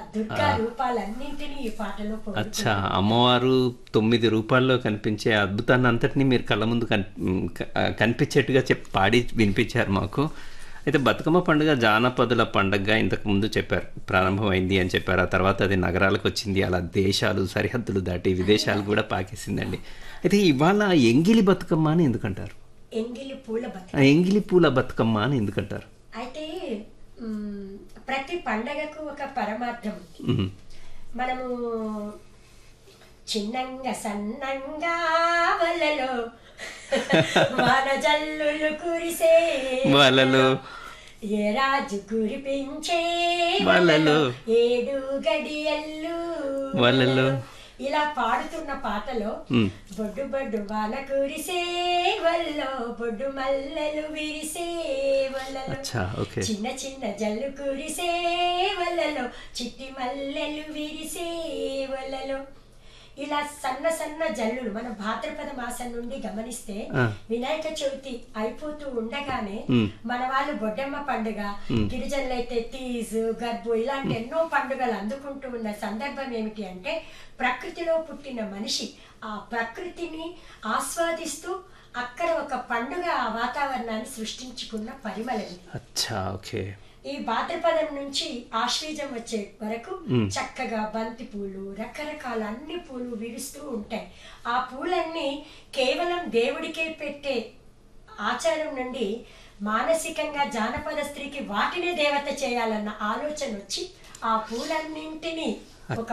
దుర్గా రూపాలన్నింటినీ ఈ పాటలో పొందుతున్నాం. అచ్చా అమ్మవారు తొమ్మిది రూపాల్లో కనిపించే అద్భుతాన్ని అంతటినీ మీరు కళ్ళ ముందు కన్ క- కనిపించేట్టుగా చెప్పి పాడి వినిపించారు మాకు అయితే బతుకమ్మ పండుగ జానపదుల పండుగగా ఇంతకు ముందు చెప్పారు ప్రారంభమైంది అని చెప్పారు ఆ తర్వాత అది నగరాలకు వచ్చింది అలా దేశాలు సరిహద్దులు దాటి విదేశాలు కూడా పాకేసిందండి అయితే ఇవాళ ఎంగిలి బతుకమ్మ అని ఎందుకంటారు ఎంగిలి పూల బతుక ఆ ఎంగిలి పూల బతుకమ్మ అని ఎందుకంటారు అయితే మ్, ప్రతి పండగకు ఒక పరమార్థం ఉంది ఉహు. మనము చిన్నంగా సన్నంగా వలలో మన జల్లులు కురిసే వలలో ఏ రాజు కురిపించే వలలో ఏడు గడియల్లు వలలో ఇలా పాడుతున్న పాటలో ఉమ్. బొడ్డు బొడ్డు వాన కురిసే వల్లో బొడ్డు మల్లెలు విరిసే వల్లలో అచ్చా ఓకే చిన్న చిన్న జల్లు కురిసే వల్లలో చిట్టి మల్లెలు విరిసే వల్లలో ఇలా సన్న సన్న జల్లులు మన భాద్రపద మాసం నుండి గమనిస్తే ఆ. వినాయక చవితి అయిపోతూ ఉండగానే మ్. మన వాళ్ళు బొడ్డమ్మ పండుగ గిరిజనులైతే తీజ్ గర్భు ఇలాంటి ఎన్నో పండుగలు అందుకుంటూ ఉన్న సందర్భం ఏమిటి అంటే ప్రకృతిలో పుట్టిన మనిషి ఆ ప్రకృతిని ఆస్వాదిస్తూ అక్కడ ఒక పండుగ ఆ వాతావరణాన్ని సృష్టించుకున్న పరిమళం ఇది. అచ్చా ఓకే ఈ భాద్రపదం నుంచి ఆశ్వీజం వచ్చే వరకు మ్. చక్కగా బంతి పూలు రకరకాల అన్ని పూలు విరుస్తూ ఉంటాయి ఆ పూలన్నీ కేవలం దేవుడికే పెట్టే ఆచారం నుండి మానసికంగా జానపద స్త్రీకి వాటినే దేవత చేయాలన్న ఆలోచన వచ్చి ఆ పూలన్నింటినీ